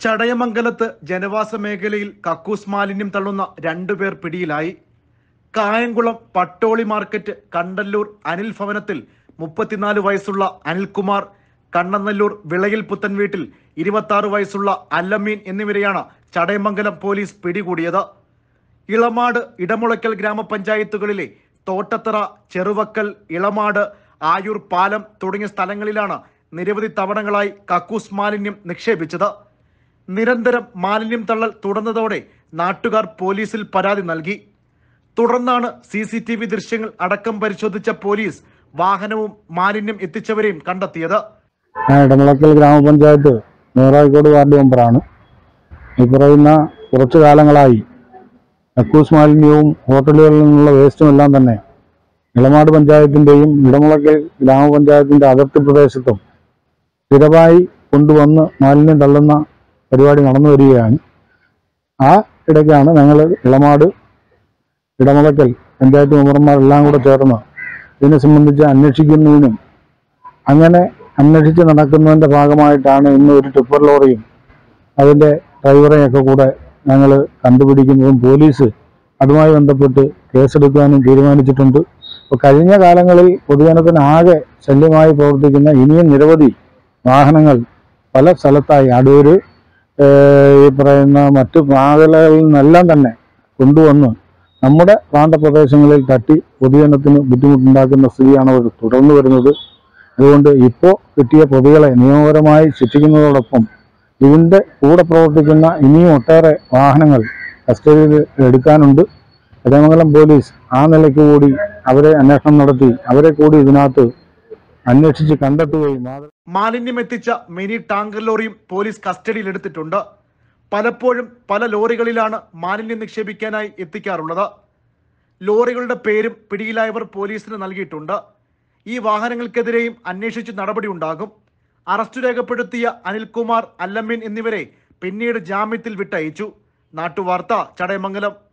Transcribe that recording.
ചടയമംഗലത്ത് ജനവാസ മേഖലയിൽ കക്കൂസ് മാലിന്യം തള്ളുന്ന രണ്ടുപേർ പിടിയിലായി കായംകുളം പട്ടോളി മാർക്കറ്റ് കണ്ടല്ലൂർ അനിൽ ഭവനത്തിൽ മുപ്പത്തിനാല് വയസ്സുള്ള അനിൽകുമാർ കണ്ണനല്ലൂർ വിളയിൽ പുത്തൻ വീട്ടിൽ ഇരുപത്തി വയസ്സുള്ള അല്ലമീൻ എന്നിവരെയാണ് ചടയമംഗലം പോലീസ് പിടികൂടിയത് ഇളമാട് ഇടമുളയ്ക്കൽ ഗ്രാമപഞ്ചായത്തുകളിലെ തോട്ടത്തറ ചെറുവക്കൽ ഇളമാട് ആയൂർ പാലം തുടങ്ങിയ സ്ഥലങ്ങളിലാണ് നിരവധി തവണകളായി കക്കൂസ് മാലിന്യം നിക്ഷേപിച്ചത് നിരന്തരം മാലിന്യം തള്ളൽ തുടർന്നതോടെ നാട്ടുകാർ പോലീസിൽ പരാതി നൽകി തുടർന്നാണ് സി സി ടി വി ദൃശ്യങ്ങൾ അടക്കം പരിശോധിച്ച പോലീസ് വാഹനവും മാലിന്യം എത്തിച്ചവരെയും കണ്ടെത്തിയത് ഞാൻ ഇടമുളക്കൽ ഗ്രാമപഞ്ചായത്ത് നേറായിക്കോട് വാർഡ് മെമ്പറാണ് ഈ പറയുന്ന കുറച്ചു കാലങ്ങളായി കക്കൂസ് മാലിന്യവും ഹോട്ടലുകളിൽ നിന്നുള്ള വേസ്റ്റും എല്ലാം തന്നെ ഇളമാട് പഞ്ചായത്തിൻ്റെയും ഇടമുളക്കൽ ഗ്രാമപഞ്ചായത്തിൻ്റെ അതിർത്തി പ്രദേശത്തും സ്ഥിരമായി കൊണ്ടുവന്ന് മാലിന്യം തള്ളുന്ന പരിപാടി നടന്നു വരികയാണ് ആ ഇടയ്ക്കാണ് ഞങ്ങൾ ഇളമാട് ഇടമുളക്കൽ പഞ്ചായത്ത് മെമ്പർമാരെല്ലാം കൂടെ ചേർന്ന് ഇതിനെ സംബന്ധിച്ച് അന്വേഷിക്കുന്നതിനും അങ്ങനെ അന്വേഷിച്ച് നടക്കുന്നതിൻ്റെ ഭാഗമായിട്ടാണ് ഇന്ന് ഒരു ടിപ്പർ ലോറിയും അതിൻ്റെ ഡ്രൈവറെയൊക്കെ കൂടെ ഞങ്ങൾ കണ്ടുപിടിക്കുന്നതും പോലീസ് അതുമായി ബന്ധപ്പെട്ട് കേസെടുക്കാനും തീരുമാനിച്ചിട്ടുണ്ട് അപ്പോൾ കഴിഞ്ഞ കാലങ്ങളിൽ പൊതുജനത്തിന് ആകെ ശല്യമായി പ്രവർത്തിക്കുന്ന ഇനിയും നിരവധി വാഹനങ്ങൾ പല സ്ഥലത്തായി അടൂര് ഏഹ്, ഈ പറയുന്ന മറ്റു മേഖലകളിൽ നിന്നെല്ലാം തന്നെ കൊണ്ടുവന്ന് നമ്മുടെ പ്രാന്തപ്രദേശങ്ങളിൽ തട്ടി പൊതുജനത്തിന് ബുദ്ധിമുട്ടുണ്ടാക്കുന്ന സ്ഥിതിയാണ് അവർ തുടർന്നു വരുന്നത് അതുകൊണ്ട് ഇപ്പോൾ കിട്ടിയ പ്രതികളെ നിയമപരമായി ശിക്ഷിക്കുന്നതോടൊപ്പം ഇതിൻ്റെ കൂടെ പ്രവർത്തിക്കുന്ന ഇനിയും ഒട്ടേറെ വാഹനങ്ങൾ കസ്റ്റഡിയിൽ എടുക്കാനുണ്ട് കടമംഗലം പോലീസ് ആ നിലയ്ക്ക് കൂടി അവരെ അന്വേഷണം നടത്തി അവരെ കൂടി ഇതിനകത്ത് അന്വേഷിച്ച് കണ്ടെത്തുകയും മാതൃ മാലിന്യം എത്തിച്ച മിനി ടാങ്കർ ലോറിയും പോലീസ് കസ്റ്റഡിയിൽ എടുത്തിട്ടുണ്ട് പലപ്പോഴും പല ലോറികളിലാണ് മാലിന്യം നിക്ഷേപിക്കാനായി എത്തിക്കാറുള്ളത് ലോറികളുടെ പേരും പിടിയിലായവർ പോലീസിന് നൽകിയിട്ടുണ്ട് ഈ വാഹനങ്ങൾക്കെതിരെയും അന്വേഷിച്ച് നടപടിയുണ്ടാകും അറസ്റ്റ് രേഖപ്പെടുത്തിയ അനിൽകുമാർ അല്ലമ്മീൻ എന്നിവരെ പിന്നീട് ജാമ്യത്തിൽ വിട്ടയച്ചു നാട്ടുവാർത്ത ചടയമംഗലം